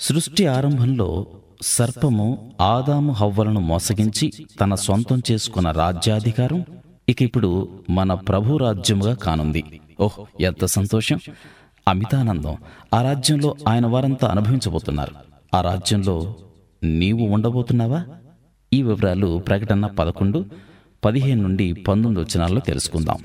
సృష్టి ఆరంభంలో సర్పము ఆదాము హవ్వలను మోసగించి తన సొంతం చేసుకున్న రాజ్యాధికారం ఇక ఇప్పుడు మన ప్రభు రాజ్యముగా కానుంది ఓహ్ ఎంత సంతోషం అమితానందం ఆ రాజ్యంలో ఆయన వారంతా అనుభవించబోతున్నారు ఆ రాజ్యంలో నీవు ఉండబోతున్నావా ఈ వివరాలు ప్రకటన పదకొండు పదిహేను నుండి పంతొమ్మిది వచనాల్లో తెలుసుకుందాం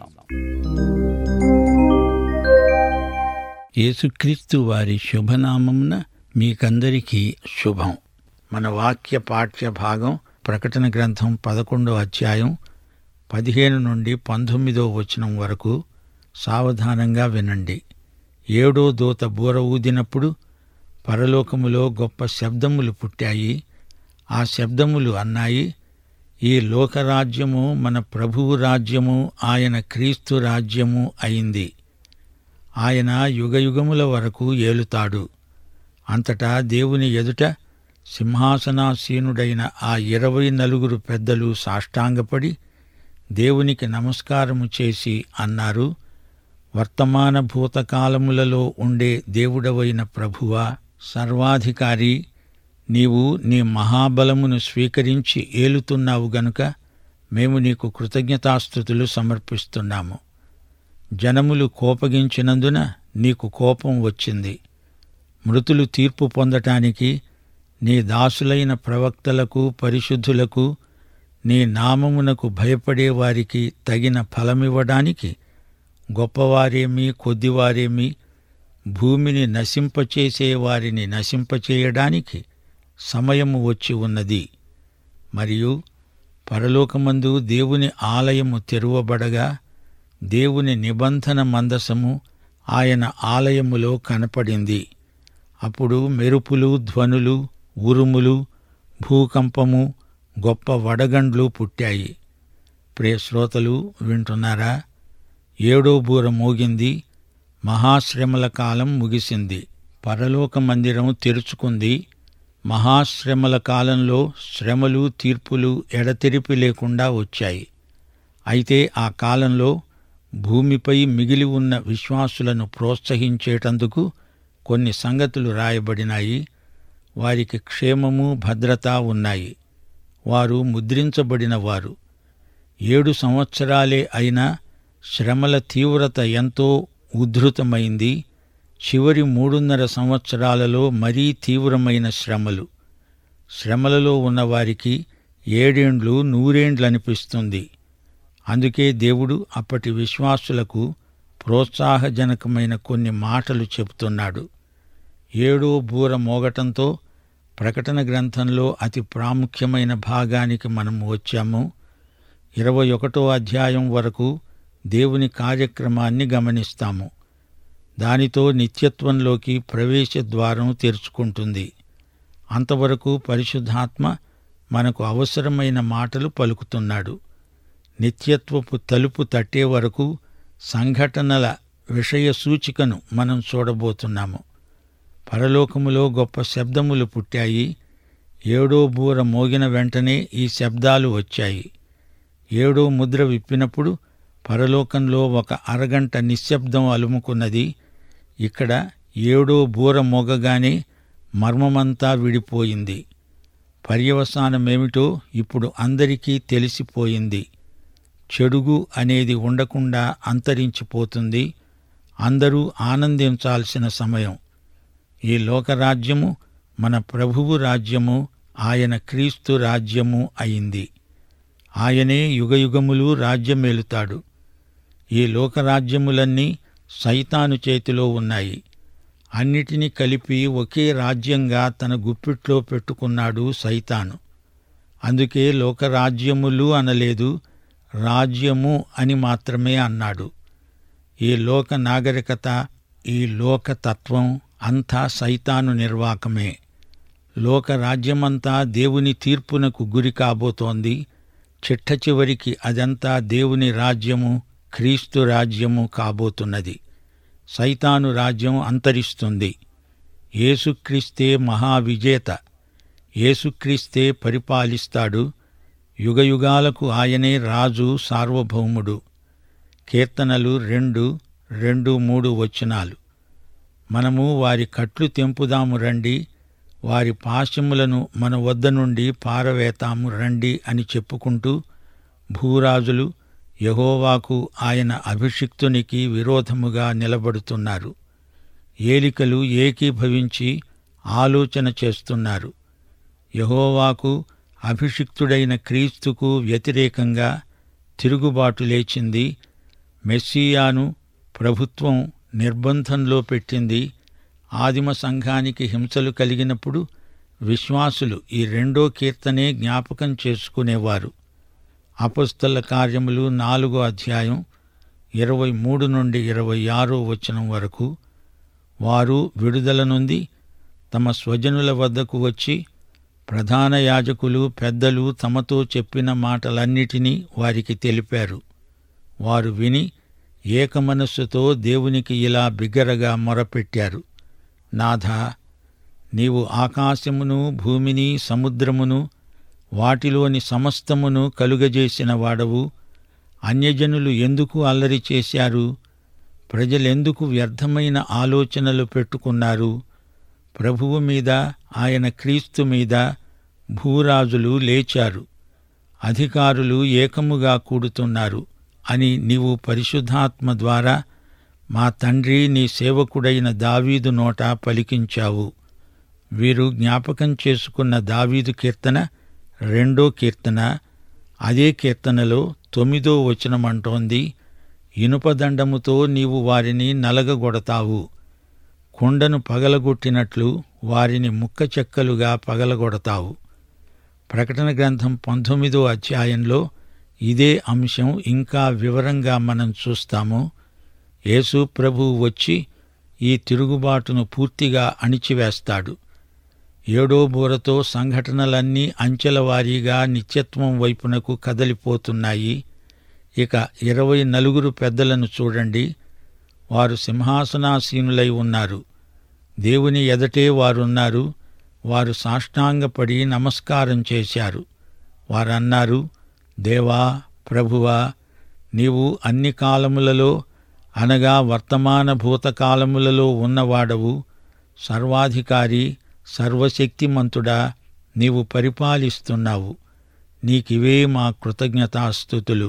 యేసుక్రీస్తు వారి శుభనామమున మీకందరికీ శుభం మన వాక్య పాఠ్య భాగం ప్రకటన గ్రంథం పదకొండో అధ్యాయం పదిహేను నుండి పంతొమ్మిదో వచనం వరకు సావధానంగా వినండి ఏడో దూత బూర ఊదినప్పుడు పరలోకములో గొప్ప శబ్దములు పుట్టాయి ఆ శబ్దములు అన్నాయి ఈ లోకరాజ్యము మన ప్రభువు రాజ్యము ఆయన క్రీస్తు రాజ్యము అయింది ఆయన యుగయుగముల వరకు ఏలుతాడు అంతటా దేవుని ఎదుట సింహాసనాసీనుడైన ఆ ఇరవై నలుగురు పెద్దలు సాష్టాంగపడి దేవునికి నమస్కారము చేసి అన్నారు వర్తమాన భూతకాలములలో ఉండే దేవుడవైన ప్రభువా సర్వాధికారి నీవు నీ మహాబలమును స్వీకరించి ఏలుతున్నావు గనుక మేము నీకు కృతజ్ఞతాస్థుతులు సమర్పిస్తున్నాము జనములు కోపగించినందున నీకు కోపం వచ్చింది మృతులు తీర్పు పొందటానికి నీ దాసులైన ప్రవక్తలకు పరిశుద్ధులకు నీ నామమునకు భయపడే వారికి తగిన ఫలమివ్వడానికి గొప్పవారేమి కొద్దివారేమి భూమిని నశింపచేసే వారిని నశింపచేయడానికి సమయము వచ్చి ఉన్నది మరియు పరలోకమందు దేవుని ఆలయము తెరువబడగా దేవుని నిబంధన మందసము ఆయన ఆలయములో కనపడింది అప్పుడు మెరుపులు ధ్వనులు ఉరుములు భూకంపము గొప్ప వడగండ్లు పుట్టాయి ప్రియ శ్రోతలు వింటున్నారా ఏడో బూర మోగింది మహాశ్రమల కాలం ముగిసింది పరలోక మందిరం తెరుచుకుంది మహాశ్రమల కాలంలో శ్రమలు తీర్పులు ఎడతెరిపి లేకుండా వచ్చాయి అయితే ఆ కాలంలో భూమిపై మిగిలి ఉన్న విశ్వాసులను ప్రోత్సహించేటందుకు కొన్ని సంగతులు రాయబడినాయి వారికి క్షేమము భద్రత ఉన్నాయి వారు ముద్రించబడిన వారు ఏడు సంవత్సరాలే అయినా శ్రమల తీవ్రత ఎంతో ఉద్ధృతమైంది చివరి మూడున్నర సంవత్సరాలలో మరీ తీవ్రమైన శ్రమలు శ్రమలలో ఉన్నవారికి ఏడేండ్లు నూరేండ్లనిపిస్తుంది అందుకే దేవుడు అప్పటి విశ్వాసులకు ప్రోత్సాహజనకమైన కొన్ని మాటలు చెబుతున్నాడు ఏడో బూర మోగటంతో ప్రకటన గ్రంథంలో అతి ప్రాముఖ్యమైన భాగానికి మనం వచ్చాము ఇరవై ఒకటో అధ్యాయం వరకు దేవుని కార్యక్రమాన్ని గమనిస్తాము దానితో నిత్యత్వంలోకి ప్రవేశ ద్వారం తెరుచుకుంటుంది అంతవరకు పరిశుద్ధాత్మ మనకు అవసరమైన మాటలు పలుకుతున్నాడు నిత్యత్వపు తలుపు తట్టే వరకు సంఘటనల విషయ సూచికను మనం చూడబోతున్నాము పరలోకములో గొప్ప శబ్దములు పుట్టాయి ఏడో బూర మోగిన వెంటనే ఈ శబ్దాలు వచ్చాయి ఏడో ముద్ర విప్పినప్పుడు పరలోకంలో ఒక అరగంట నిశ్శబ్దం అలుముకున్నది ఇక్కడ ఏడో బూర మోగగానే మర్మమంతా విడిపోయింది పర్యవసానమేమిటో ఇప్పుడు అందరికీ తెలిసిపోయింది చెడుగు అనేది ఉండకుండా అంతరించిపోతుంది అందరూ ఆనందించాల్సిన సమయం ఈ లోకరాజ్యము మన ప్రభువు రాజ్యము ఆయన క్రీస్తు రాజ్యము అయింది ఆయనే యుగయుగములు రాజ్యమేలుతాడు ఈ లోకరాజ్యములన్నీ సైతాను చేతిలో ఉన్నాయి అన్నిటినీ కలిపి ఒకే రాజ్యంగా తన గుప్పిట్లో పెట్టుకున్నాడు సైతాను అందుకే లోకరాజ్యములు అనలేదు రాజ్యము అని మాత్రమే అన్నాడు ఈ లోక నాగరికత ఈ లోక తత్వం అంతా సైతాను నిర్వాకమే లోక రాజ్యమంతా దేవుని తీర్పునకు గురి కాబోతోంది చిట్ట చివరికి అదంతా దేవుని రాజ్యము క్రీస్తు రాజ్యము కాబోతున్నది సైతాను రాజ్యం అంతరిస్తుంది యేసుక్రీస్తే మహావిజేత యేసుక్రీస్తే పరిపాలిస్తాడు యుగయుగాలకు ఆయనే రాజు సార్వభౌముడు కీర్తనలు రెండు రెండు మూడు వచనాలు మనము వారి కట్లు తెంపుదాము రండి వారి పాశములను మన వద్ద నుండి పారవేతాము రండి అని చెప్పుకుంటూ భూరాజులు యహోవాకు ఆయన అభిషిక్తునికి విరోధముగా నిలబడుతున్నారు ఏలికలు ఏకీభవించి ఆలోచన చేస్తున్నారు యహోవాకు అభిషిక్తుడైన క్రీస్తుకు వ్యతిరేకంగా తిరుగుబాటు లేచింది మెస్సియాను ప్రభుత్వం నిర్బంధంలో పెట్టింది ఆదిమ సంఘానికి హింసలు కలిగినప్పుడు విశ్వాసులు ఈ రెండో కీర్తనే జ్ఞాపకం చేసుకునేవారు అపస్తుల కార్యములు నాలుగో అధ్యాయం ఇరవై మూడు నుండి ఇరవై ఆరో వచనం వరకు వారు విడుదల నుండి తమ స్వజనుల వద్దకు వచ్చి ప్రధాన యాజకులు పెద్దలు తమతో చెప్పిన మాటలన్నిటినీ వారికి తెలిపారు వారు విని ఏకమనస్సుతో దేవునికి ఇలా బిగ్గరగా మొరపెట్టారు నాథా నీవు ఆకాశమును భూమిని సముద్రమును వాటిలోని సమస్తమును కలుగజేసిన వాడవు అన్యజనులు ఎందుకు అల్లరి చేశారు ప్రజలెందుకు వ్యర్థమైన ఆలోచనలు పెట్టుకున్నారు ప్రభువు మీద ఆయన క్రీస్తు మీద భూరాజులు లేచారు అధికారులు ఏకముగా కూడుతున్నారు అని నీవు పరిశుద్ధాత్మ ద్వారా మా తండ్రి నీ సేవకుడైన దావీదు నోట పలికించావు వీరు జ్ఞాపకం చేసుకున్న దావీదు కీర్తన రెండో కీర్తన అదే కీర్తనలో తొమ్మిదో వచనమంటోంది ఇనుపదండముతో నీవు వారిని నలగగొడతావు కుండను పగలగొట్టినట్లు వారిని ముక్క చెక్కలుగా పగలగొడతావు ప్రకటన గ్రంథం పంతొమ్మిదో అధ్యాయంలో ఇదే అంశం ఇంకా వివరంగా మనం చూస్తాము యేసు ప్రభువు వచ్చి ఈ తిరుగుబాటును పూర్తిగా అణిచివేస్తాడు ఏడో బూరతో సంఘటనలన్నీ అంచెల వారీగా నిత్యత్వం వైపునకు కదలిపోతున్నాయి ఇక ఇరవై నలుగురు పెద్దలను చూడండి వారు సింహాసనాసీనులై ఉన్నారు దేవుని ఎదటే వారున్నారు వారు సాష్టాంగపడి నమస్కారం చేశారు వారన్నారు దేవా ప్రభువా నీవు అన్ని కాలములలో అనగా వర్తమాన భూతకాలములలో ఉన్నవాడవు సర్వాధికారి సర్వశక్తిమంతుడా నీవు పరిపాలిస్తున్నావు నీకివే మా కృతజ్ఞతాస్థుతులు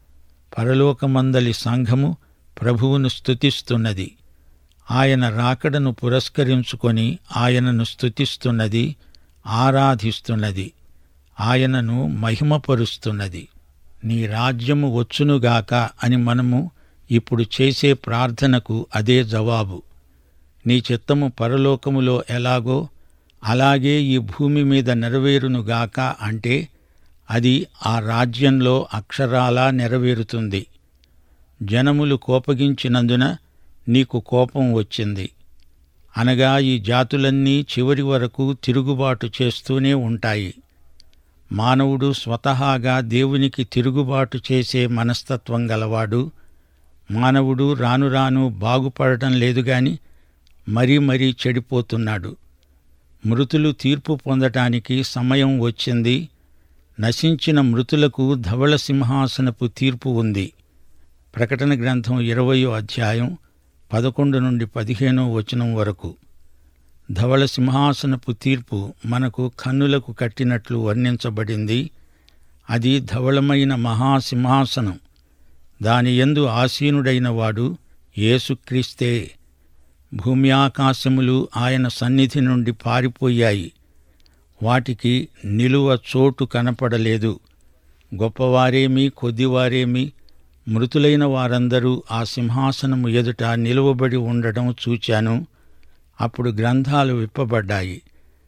పరలోకమందలి సంఘము ప్రభువును స్తుతిస్తున్నది ఆయన రాకడను పురస్కరించుకొని ఆయనను స్తుతిస్తున్నది ఆరాధిస్తున్నది ఆయనను మహిమపరుస్తున్నది నీ రాజ్యము వచ్చునుగాక అని మనము ఇప్పుడు చేసే ప్రార్థనకు అదే జవాబు నీ చిత్తము పరలోకములో ఎలాగో అలాగే ఈ భూమి మీద నెరవేరునుగాక అంటే అది ఆ రాజ్యంలో అక్షరాలా నెరవేరుతుంది జనములు కోపగించినందున నీకు కోపం వచ్చింది అనగా ఈ జాతులన్నీ చివరి వరకు తిరుగుబాటు చేస్తూనే ఉంటాయి మానవుడు స్వతహాగా దేవునికి తిరుగుబాటు చేసే మనస్తత్వం గలవాడు మానవుడు రాను రాను బాగుపడటం లేదు గాని మరీ మరీ చెడిపోతున్నాడు మృతులు తీర్పు పొందటానికి సమయం వచ్చింది నశించిన మృతులకు ధవళ సింహాసనపు తీర్పు ఉంది ప్రకటన గ్రంథం ఇరవయో అధ్యాయం పదకొండు నుండి పదిహేనో వచనం వరకు ధవళ సింహాసనపు తీర్పు మనకు కన్నులకు కట్టినట్లు వర్ణించబడింది అది ధవళమైన మహాసింహాసనం దాని యందు ఆసీనుడైన వాడు యేసుక్రీస్తే భూమి ఆకాశములు ఆయన సన్నిధి నుండి పారిపోయాయి వాటికి నిలువ చోటు కనపడలేదు గొప్పవారేమి కొద్దివారేమి మృతులైన వారందరూ ఆ సింహాసనము ఎదుట నిలువబడి ఉండడం చూచాను అప్పుడు గ్రంథాలు విప్పబడ్డాయి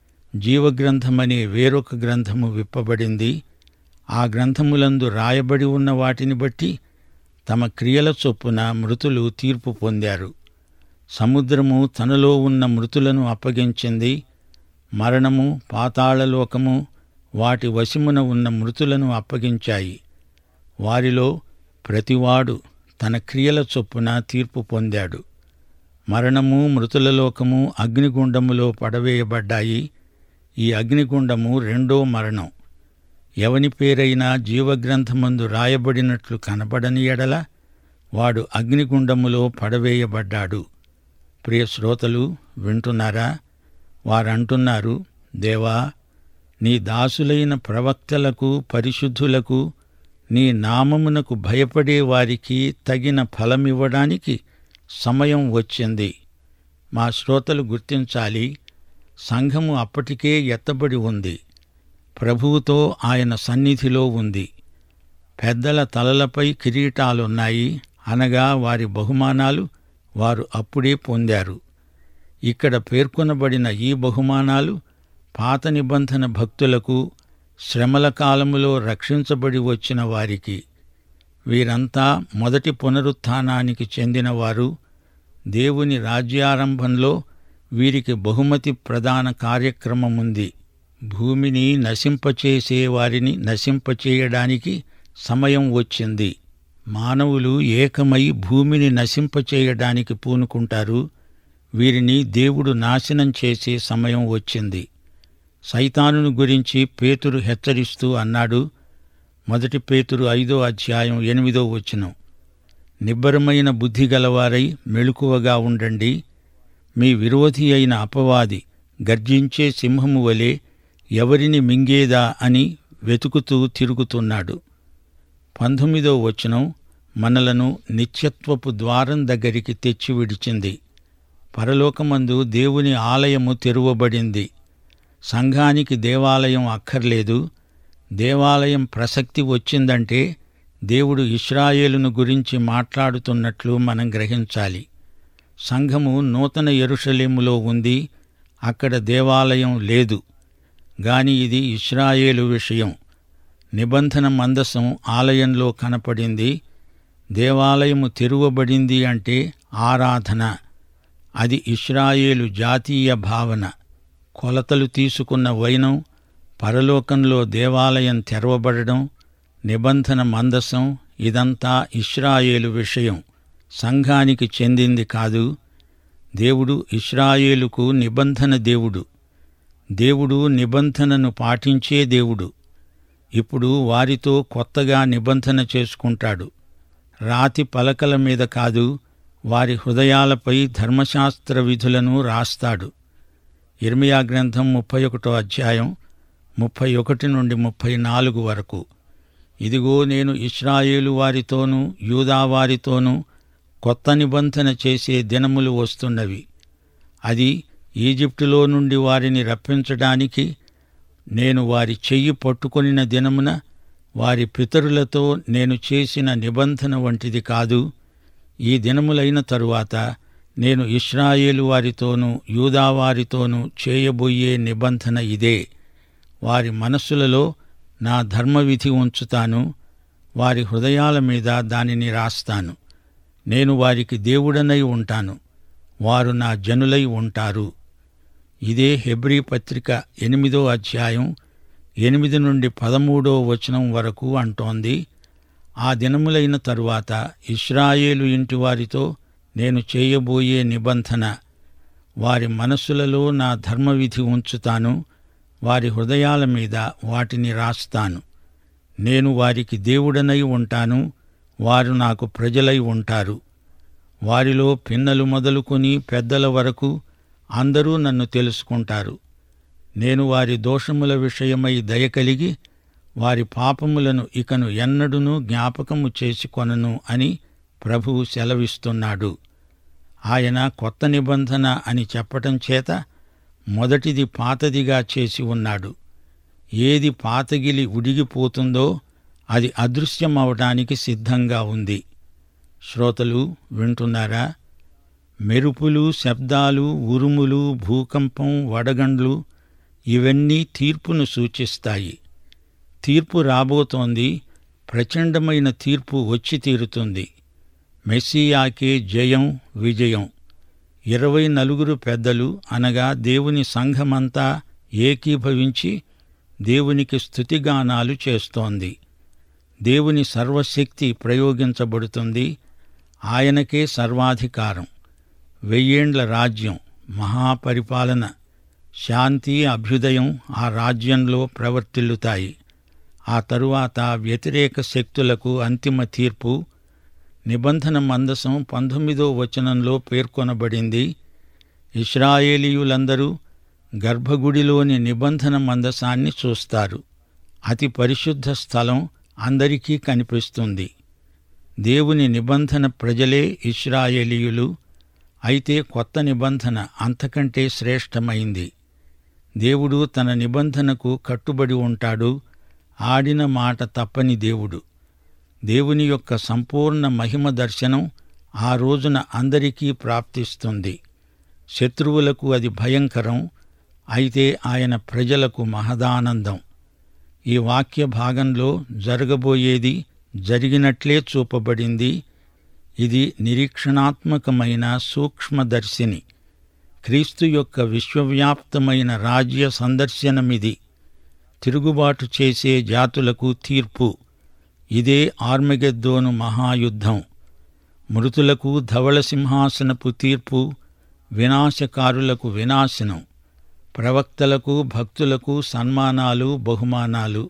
జీవగ్రంథమనే వేరొక గ్రంథము విప్పబడింది ఆ గ్రంథములందు రాయబడి ఉన్న వాటిని బట్టి తమ క్రియల చొప్పున మృతులు తీర్పు పొందారు సముద్రము తనలో ఉన్న మృతులను అప్పగించింది మరణము పాతాళలోకము వాటి వశమున ఉన్న మృతులను అప్పగించాయి వారిలో ప్రతివాడు తన క్రియల చొప్పున తీర్పు పొందాడు మరణము మృతుల లోకము అగ్నిగుండములో పడవేయబడ్డాయి ఈ అగ్నిగుండము రెండో మరణం ఎవని పేరైనా జీవగ్రంథమందు రాయబడినట్లు కనబడని ఎడల వాడు అగ్నిగుండములో పడవేయబడ్డాడు ప్రియ శ్రోతలు వింటున్నారా వారంటున్నారు దేవా నీ దాసులైన ప్రవక్తలకు పరిశుద్ధులకు నీ నామమునకు భయపడే వారికి తగిన ఫలమివ్వడానికి సమయం వచ్చింది మా శ్రోతలు గుర్తించాలి సంఘము అప్పటికే ఎత్తబడి ఉంది ప్రభువుతో ఆయన సన్నిధిలో ఉంది పెద్దల తలలపై కిరీటాలున్నాయి అనగా వారి బహుమానాలు వారు అప్పుడే పొందారు ఇక్కడ పేర్కొనబడిన ఈ బహుమానాలు పాత నిబంధన భక్తులకు శ్రమల కాలములో రక్షించబడి వచ్చిన వారికి వీరంతా మొదటి పునరుత్థానానికి చెందినవారు దేవుని రాజ్యారంభంలో వీరికి బహుమతి ప్రదాన కార్యక్రమముంది భూమిని నశింపచేసే వారిని నశింపచేయడానికి సమయం వచ్చింది మానవులు ఏకమై భూమిని నశింపచేయడానికి పూనుకుంటారు వీరిని దేవుడు నాశనం చేసే సమయం వచ్చింది సైతానును గురించి పేతురు హెచ్చరిస్తూ అన్నాడు మొదటి పేతురు ఐదో అధ్యాయం ఎనిమిదో వచనం నిబ్బరమైన బుద్ధి గలవారై మెళుకువగా ఉండండి మీ విరోధి అయిన అపవాది గర్జించే సింహము వలె ఎవరిని మింగేదా అని వెతుకుతూ తిరుగుతున్నాడు పంతొమ్మిదో వచనం మనలను నిత్యత్వపు ద్వారం దగ్గరికి తెచ్చి విడిచింది పరలోకమందు దేవుని ఆలయము తెరువబడింది సంఘానికి దేవాలయం అక్కర్లేదు దేవాలయం ప్రసక్తి వచ్చిందంటే దేవుడు ఇస్రాయేలును గురించి మాట్లాడుతున్నట్లు మనం గ్రహించాలి సంఘము నూతన ఎరుషలేములో ఉంది అక్కడ దేవాలయం లేదు గాని ఇది ఇస్రాయేలు విషయం నిబంధన మందసం ఆలయంలో కనపడింది దేవాలయము తెరువబడింది అంటే ఆరాధన అది ఇస్రాయేలు జాతీయ భావన కొలతలు తీసుకున్న వైనం పరలోకంలో దేవాలయం తెరవబడడం నిబంధన మందసం ఇదంతా ఇస్రాయేలు విషయం సంఘానికి చెందింది కాదు దేవుడు ఇస్రాయేలుకు నిబంధన దేవుడు దేవుడు నిబంధనను పాటించే దేవుడు ఇప్పుడు వారితో కొత్తగా నిబంధన చేసుకుంటాడు రాతి పలకల మీద కాదు వారి హృదయాలపై ధర్మశాస్త్ర విధులను రాస్తాడు ఇర్మియా గ్రంథం ముప్పై ఒకటో అధ్యాయం ముప్పై ఒకటి నుండి ముప్పై నాలుగు వరకు ఇదిగో నేను ఇస్రాయేలు వారితోనూ యూదా వారితోనూ కొత్త నిబంధన చేసే దినములు వస్తున్నవి అది ఈజిప్టులో నుండి వారిని రప్పించడానికి నేను వారి చెయ్యి పట్టుకొనిన దినమున వారి పితరులతో నేను చేసిన నిబంధన వంటిది కాదు ఈ దినములైన తరువాత నేను ఇస్రాయేలు వారితోనూ యూదా వారితోనూ చేయబోయే నిబంధన ఇదే వారి మనస్సులలో నా ధర్మవిధి ఉంచుతాను వారి హృదయాల మీద దానిని రాస్తాను నేను వారికి దేవుడనై ఉంటాను వారు నా జనులై ఉంటారు ఇదే హెబ్రీ పత్రిక ఎనిమిదో అధ్యాయం ఎనిమిది నుండి పదమూడో వచనం వరకు అంటోంది ఆ దినములైన తరువాత ఇస్రాయేలు ఇంటి వారితో నేను చేయబోయే నిబంధన వారి మనస్సులలో నా ధర్మవిధి ఉంచుతాను వారి హృదయాల మీద వాటిని రాస్తాను నేను వారికి దేవుడనై ఉంటాను వారు నాకు ప్రజలై ఉంటారు వారిలో పిన్నలు మొదలుకొని పెద్దల వరకు అందరూ నన్ను తెలుసుకుంటారు నేను వారి దోషముల విషయమై దయ కలిగి వారి పాపములను ఇకను ఎన్నడునూ జ్ఞాపకము చేసుకొనను అని ప్రభువు సెలవిస్తున్నాడు ఆయన కొత్త నిబంధన అని చెప్పటం చేత మొదటిది పాతదిగా చేసి ఉన్నాడు ఏది పాతగిలి ఉడిగిపోతుందో అది అదృశ్యమవటానికి సిద్ధంగా ఉంది శ్రోతలు వింటున్నారా మెరుపులు శబ్దాలు ఉరుములు భూకంపం వడగండ్లు ఇవన్నీ తీర్పును సూచిస్తాయి తీర్పు రాబోతోంది ప్రచండమైన తీర్పు వచ్చి తీరుతుంది మెస్సియాకే జయం విజయం ఇరవై నలుగురు పెద్దలు అనగా దేవుని సంఘమంతా ఏకీభవించి దేవునికి స్తుతిగానాలు చేస్తోంది దేవుని సర్వశక్తి ప్రయోగించబడుతుంది ఆయనకే సర్వాధికారం వెయ్యేండ్ల రాజ్యం మహాపరిపాలన శాంతి అభ్యుదయం ఆ రాజ్యంలో ప్రవర్తిల్లుతాయి ఆ తరువాత వ్యతిరేక శక్తులకు అంతిమ తీర్పు నిబంధన మందసం పంతొమ్మిదో వచనంలో పేర్కొనబడింది ఇస్రాయేలీయులందరూ గర్భగుడిలోని నిబంధన మందసాన్ని చూస్తారు అతి పరిశుద్ధ స్థలం అందరికీ కనిపిస్తుంది దేవుని నిబంధన ప్రజలే ఇస్రాయేలీయులు అయితే కొత్త నిబంధన అంతకంటే శ్రేష్టమైంది దేవుడు తన నిబంధనకు కట్టుబడి ఉంటాడు ఆడిన మాట తప్పని దేవుడు దేవుని యొక్క సంపూర్ణ మహిమ దర్శనం ఆ రోజున అందరికీ ప్రాప్తిస్తుంది శత్రువులకు అది భయంకరం అయితే ఆయన ప్రజలకు మహదానందం ఈ వాక్య భాగంలో జరగబోయేది జరిగినట్లే చూపబడింది ఇది నిరీక్షణాత్మకమైన సూక్ష్మదర్శిని క్రీస్తు యొక్క విశ్వవ్యాప్తమైన రాజ్య సందర్శనమిది తిరుగుబాటు చేసే జాతులకు తీర్పు ఇదే ఆర్మగెద్దోను మహాయుద్ధం మృతులకు ధవళ సింహాసనపు తీర్పు వినాశకారులకు వినాశనం ప్రవక్తలకు భక్తులకు సన్మానాలు బహుమానాలు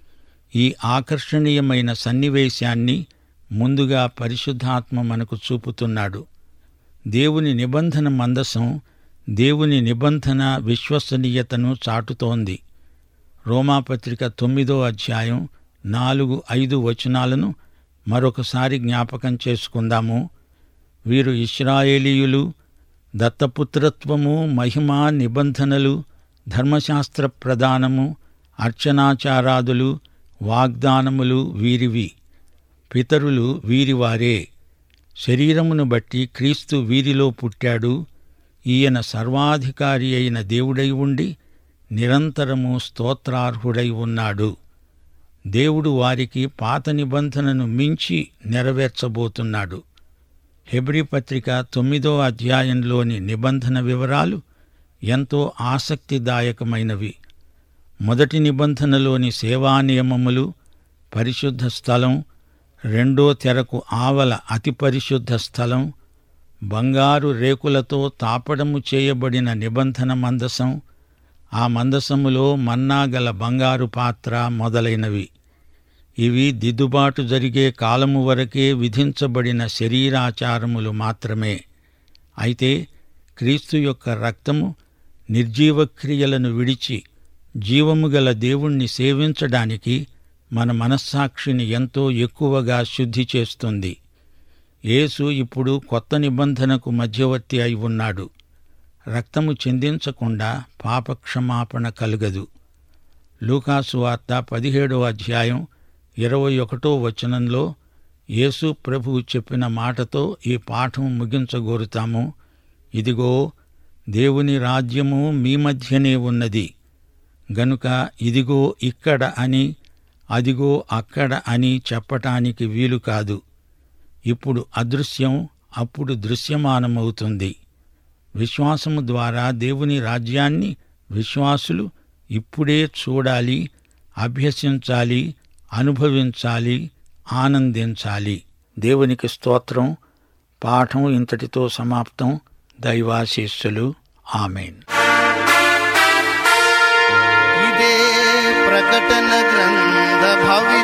ఈ ఆకర్షణీయమైన సన్నివేశాన్ని ముందుగా పరిశుద్ధాత్మ మనకు చూపుతున్నాడు దేవుని నిబంధన మందసం దేవుని నిబంధన విశ్వసనీయతను చాటుతోంది రోమాపత్రిక తొమ్మిదో అధ్యాయం నాలుగు ఐదు వచనాలను మరొకసారి జ్ఞాపకం చేసుకుందాము వీరు ఇస్రాయేలీయులు దత్తపుత్రత్వము మహిమ నిబంధనలు ధర్మశాస్త్ర ప్రదానము అర్చనాచారాదులు వాగ్దానములు వీరివి పితరులు వీరివారే శరీరమును బట్టి క్రీస్తు వీరిలో పుట్టాడు ఈయన సర్వాధికారి అయిన దేవుడై ఉండి నిరంతరము స్తోత్రార్హుడై ఉన్నాడు దేవుడు వారికి పాత నిబంధనను మించి నెరవేర్చబోతున్నాడు హెబ్రీ పత్రిక తొమ్మిదో అధ్యాయంలోని నిబంధన వివరాలు ఎంతో ఆసక్తిదాయకమైనవి మొదటి నిబంధనలోని సేవా నియమములు పరిశుద్ధ స్థలం రెండో తెరకు ఆవల అతి పరిశుద్ధ స్థలం బంగారు రేకులతో తాపడము చేయబడిన నిబంధన మందసం ఆ మందసములో మన్నాగల బంగారు పాత్ర మొదలైనవి ఇవి దిద్దుబాటు జరిగే కాలము వరకే విధించబడిన శరీరాచారములు మాత్రమే అయితే క్రీస్తు యొక్క రక్తము నిర్జీవ క్రియలను విడిచి జీవము గల దేవుణ్ణి సేవించడానికి మన మనస్సాక్షిని ఎంతో ఎక్కువగా శుద్ధి చేస్తుంది యేసు ఇప్పుడు కొత్త నిబంధనకు మధ్యవర్తి అయి ఉన్నాడు రక్తము చిందించకుండా పాపక్షమాపణ కలుగదు లూకాసు వార్త పదిహేడో అధ్యాయం ఇరవై ఒకటో వచనంలో యేసు ప్రభువు చెప్పిన మాటతో ఈ పాఠం ముగించగోరుతాము ఇదిగో దేవుని రాజ్యము మీ మధ్యనే ఉన్నది గనుక ఇదిగో ఇక్కడ అని అదిగో అక్కడ అని చెప్పటానికి వీలు కాదు ఇప్పుడు అదృశ్యం అప్పుడు దృశ్యమానమవుతుంది విశ్వాసము ద్వారా దేవుని రాజ్యాన్ని విశ్వాసులు ఇప్పుడే చూడాలి అభ్యసించాలి అనుభవించాలి ఆనందించాలి దేవునికి స్తోత్రం పాఠం ఇంతటితో సమాప్తం దైవాశీస్సులు ఆమెన్ ఇదే ప్రకటన గ్రంథ భవి